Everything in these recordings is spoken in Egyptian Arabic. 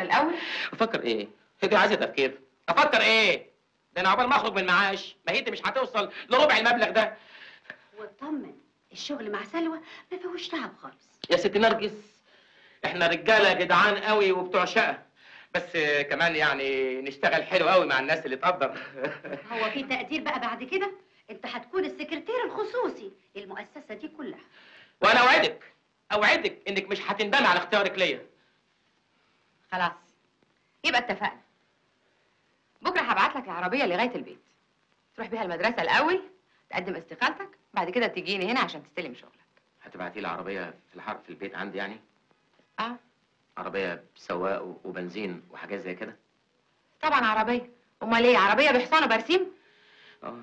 الاول افكر ايه؟ هي دي عايزه تفكير افكر ايه؟ ده انا عقبال ما اخرج من المعاش ما هي دي مش هتوصل لربع المبلغ ده واطمن الشغل مع سلوى ما فيهوش تعب خالص يا ست نرجس احنا رجاله جدعان قوي وبتوع شقه بس كمان يعني نشتغل حلو قوي مع الناس اللي تقدر هو في تقدير بقى بعد كده انت هتكون السكرتير الخصوصي للمؤسسه دي كلها وانا اوعدك اوعدك انك مش هتندمي على اختيارك ليا خلاص يبقى اتفقنا بكره هبعت لك العربيه لغايه البيت تروح بيها المدرسه الاول تقدم استقالتك بعد كده تجيني هنا عشان تستلم شغلك هتبعتي لي عربيه في الحرب في البيت عندي يعني اه عربيه بسواق و- وبنزين وحاجات زي كده طبعا عربيه امال ايه عربيه بحصان وبرسيم اه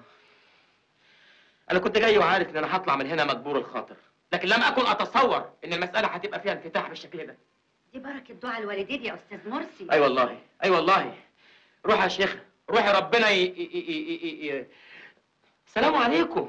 انا كنت جاي وعارف ان انا هطلع من هنا مجبور الخاطر لكن لم اكن اتصور ان المساله هتبقى فيها انفتاح بالشكل ده دي بركه دعاء الوالدين يا استاذ مرسي اي والله اي والله روح يا شيخ روحي ربنا ي... ي... ي... ي... ي... السلام عليكم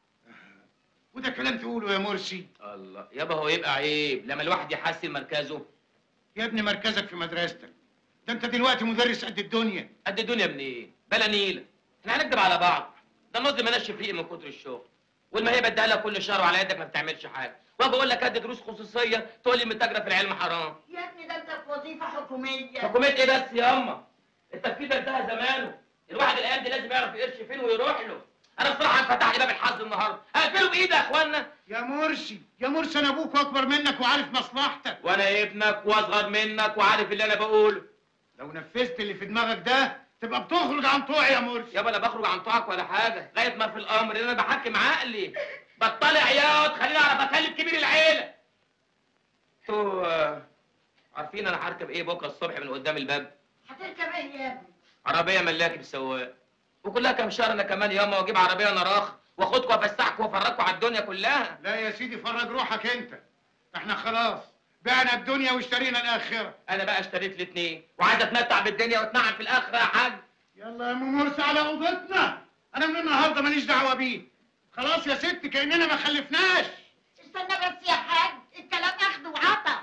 وده كلام تقوله يا مرسي الله يابا هو يبقى عيب لما الواحد يحسن مركزه يا ابني مركزك في مدرستك ده انت دلوقتي مدرس قد الدنيا قد الدنيا منين بلا نيله احنا هنكدب على بعض ده النظم مالهاش فيه من كتر الشغل والمهيبه اديها لك كل شهر وعلى يدك ما بتعملش حاجه واجي اقول لك ادي دروس خصوصيه تقول لي متاجره في العلم حرام يا ابني ده انت في وظيفه حكوميه حكوميه ايه بس يا اما التفكير ده انتهى زمانه الواحد الايام دي لازم يعرف يقرش فين ويروح له انا بصراحه انفتح لي باب الحظ النهارده هقفله بايدي يا اخوانا يا مرسي يا مرسي انا ابوك واكبر منك وعارف مصلحتك وانا ابنك واصغر منك وعارف اللي انا بقوله لو نفذت اللي في دماغك ده تبقى بتخرج عن طوعي يا مرسي يابا لا بخرج عن طاعك ولا حاجه لغايه ما في الامر ان انا بحكم عقلي بطلع عياط خليني اعرف اكلم كبير العيله انتوا آه، عارفين انا هركب ايه بكره الصبح من قدام الباب هتركب ايه يا ابني عربيه ملاكي بالسواق وكلها كام شهر انا كمان ياما واجيب عربيه نراخ واخدكم وافسحكم وافرجكم على الدنيا كلها لا يا سيدي فرج روحك انت احنا خلاص بعنا الدنيا واشترينا الاخره انا بقى اشتريت الاثنين وعايز اتمتع بالدنيا واتنعم في الاخره يا حاج يلا يا ام مرسي على اوضتنا انا من النهارده ماليش دعوه بيه خلاص يا ست كاننا ما خلفناش استنى بس يا حاج الكلام اخد وعطا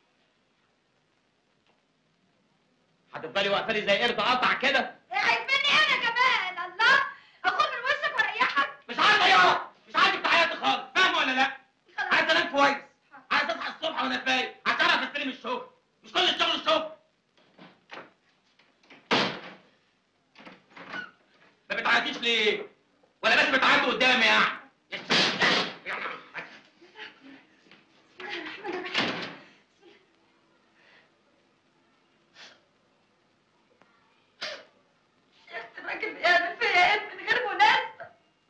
هتفضلي واقفه لي زي قرد قطع كده خايف مني انا كمان الله اخد من وشك واريحك مش عايز عياط مش عايزك تعيطي خالص فاهمه ولا لا عايز انام كويس عايز اصحى الصبح وانا فايق عشان اعرف استلم الشغل مش كل الشغل الشغل ما بتعيطيش ليه ولا بس بتعيطي قدامي يعني الراجل بيعمل فيا ايه من غير مناسبه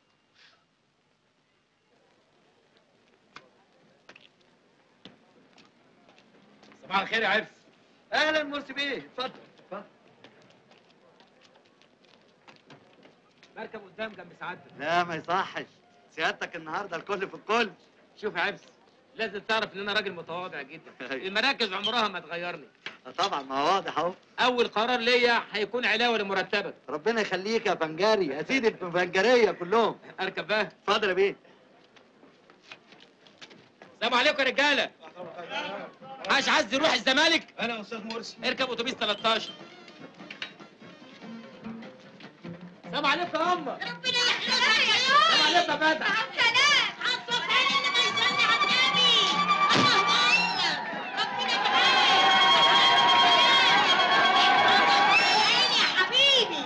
صباح الخير يا عرس اهلا مرسي بيه اتفضل اتفضل مركب قدام جنب سعادتك لا ما يصحش سيادتك النهارده الكل في الكل شوف يا عبس لازم تعرف ان انا راجل متواضع جدا المراكز عمرها ما تغيرني طبعا ما هو واضح اهو اول قرار ليا هيكون علاوه لمرتبك ربنا يخليك يا فنجاري يا سيدي الفنجاريه كلهم اركب بقى اتفضل يا بيه السلام عليكم يا رجاله عايش عايز يروح الزمالك انا يا استاذ مرسي اركب اتوبيس 13 السلام عليكم يا امه ربنا يحرقك يا السلام عليكم يا فتح مع السلامه عالصبحين اللي ما يصلي على النبي اللهم اكبر ربنا يبارك يا حبيبي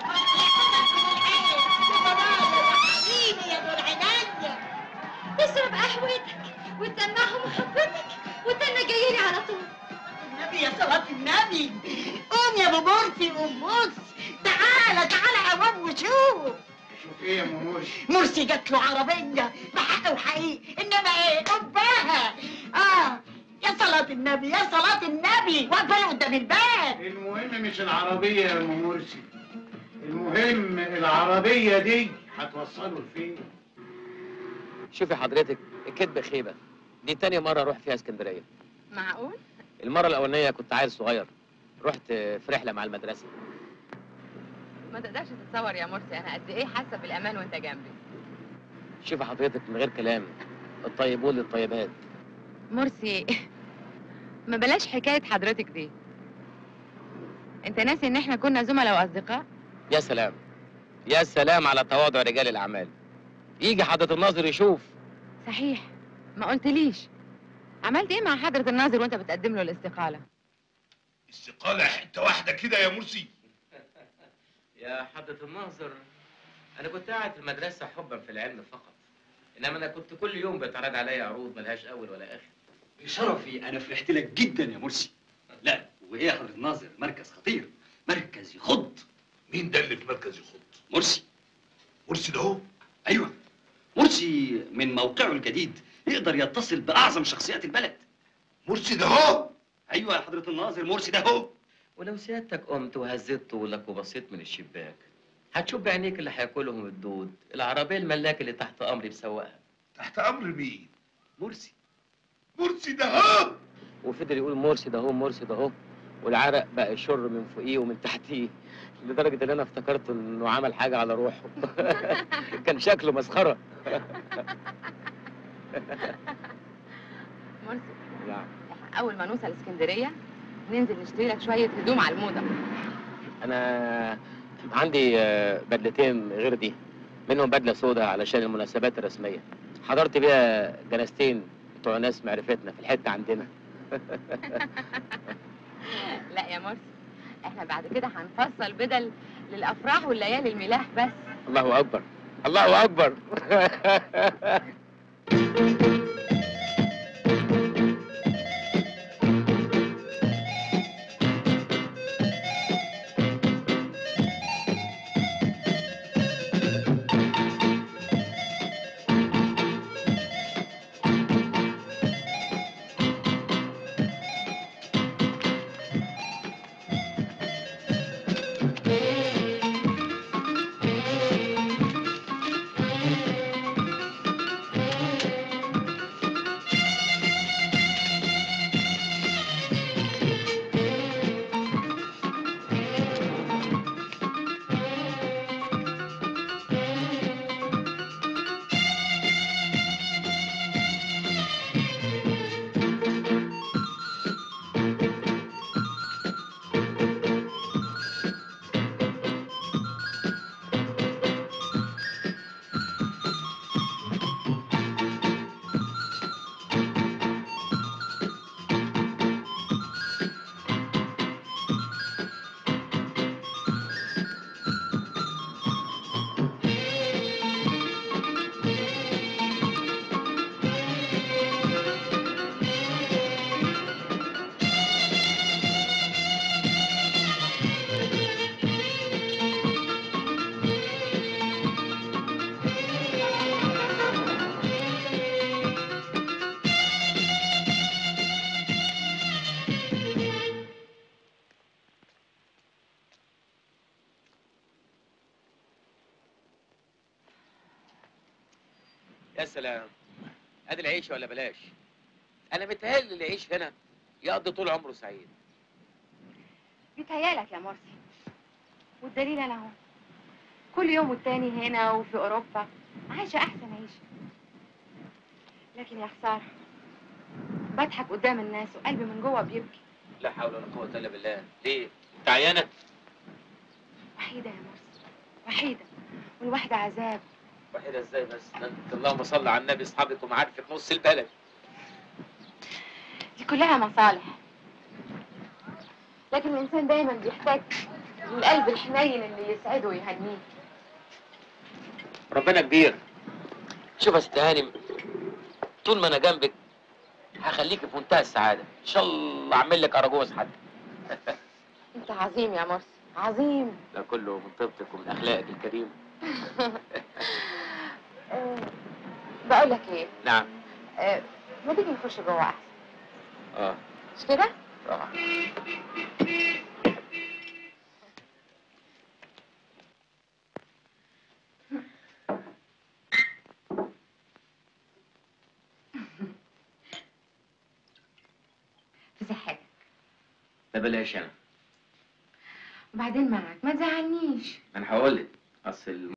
حبيبي يا ابو العناية تشرب قهوتك وتسمعهم محبتك وتنى جاي لي على طول النبي يا صلاة النبي قوم يا ابو مرسي قوم بص تعالى تعالى يا باب وشوف شوف ايه يا ام مرسي مرسي جات له عربية بحق وحقيقي انما ايه قباها اه يا صلاة النبي يا صلاة النبي واقفة قدام الباب المهم مش العربيه يا ام مرسي المهم العربيه دي هتوصله لفين شوفي حضرتك الكذب خيبه دي تاني مره اروح فيها اسكندريه معقول المره الاولانيه كنت عيل صغير رحت في رحله مع المدرسه ما تقدرش تتصور يا مرسي انا قد ايه حاسه بالامان وانت جنبي شوفي حضرتك من غير كلام الطيبون للطيبات مرسي ما بلاش حكايه حضرتك دي انت ناسي ان احنا كنا زملاء واصدقاء يا سلام يا سلام على تواضع رجال الاعمال يجي حضرة الناظر يشوف صحيح ما قلتليش عملت ايه مع حضرة الناظر وانت بتقدم له الاستقالة استقالة حتة واحدة كده يا مرسي يا حضرة الناظر أنا كنت قاعد في المدرسة حبا في العلم فقط إنما أنا كنت كل يوم بيتعرض عليا عروض ملهاش أول ولا آخر بشرفي انا فرحت لك جدا يا مرسي لا وايه يا حضره الناظر مركز خطير مركز يخض مين ده اللي في مركز يخط مرسي مرسي ده هو ايوه مرسي من موقعه الجديد يقدر يتصل باعظم شخصيات البلد مرسي ده هو ايوه يا حضره الناظر مرسي ده هو ولو سيادتك قمت وهزيت طولك وبصيت من الشباك هتشوف بعينيك اللي هياكلهم الدود العربية الملاك اللي تحت أمري مسوقها تحت أمر مين مرسي مرسي ده هو وفضل يقول مرسي ده هو مرسي ده هو والعرق بقى يشر من فوقيه ومن تحتيه لدرجة إن أنا افتكرت إنه عمل حاجة على روحه كان شكله مسخرة مرسي نعم احنا اول ما نوصل اسكندرية ننزل نشتري لك شوية هدوم على الموضة أنا عندي آه، بدلتين غير دي منهم بدلة سوداء علشان المناسبات الرسمية حضرت بيها جنازتين بتوع ناس معرفتنا في الحتة عندنا لا يا مرسي احنا بعد كده هنفصل بدل للافراح والليالي الملاح بس الله أكبر الله أكبر يا سلام ادي العيش ولا بلاش انا متهيألي اللي يعيش هنا يقضي طول عمره سعيد بيتهيألك يا مرسي والدليل انا اهو كل يوم والتاني هنا وفي اوروبا عايشه احسن عيشه لكن يا خساره بضحك قدام الناس وقلبي من جوه بيبكي لا حول ولا قوه الا بالله ليه انت عيانه وحيده يا مرسي وحيده والواحده عذاب وحيده ازاي بس ده انت اللهم صل على النبي اصحابك ومعارفك نص البلد دي كلها مصالح لكن الانسان دايما بيحتاج للقلب الحنين اللي يسعده ويهنيه ربنا كبير شوف يا ست هانم طول ما انا جنبك هخليكي في منتهى السعاده ان شاء الله اعمل لك اراجوز حتى انت عظيم يا مرسي عظيم ده كله من طيبتك ومن اخلاقك الكريمه أه بقول لك ايه نعم أه ما تيجي نخش جوه احسن اه مش كده طبعا في صحتك ما بلاش انا وبعدين معك ما تزعلنيش انا هقول لك اصل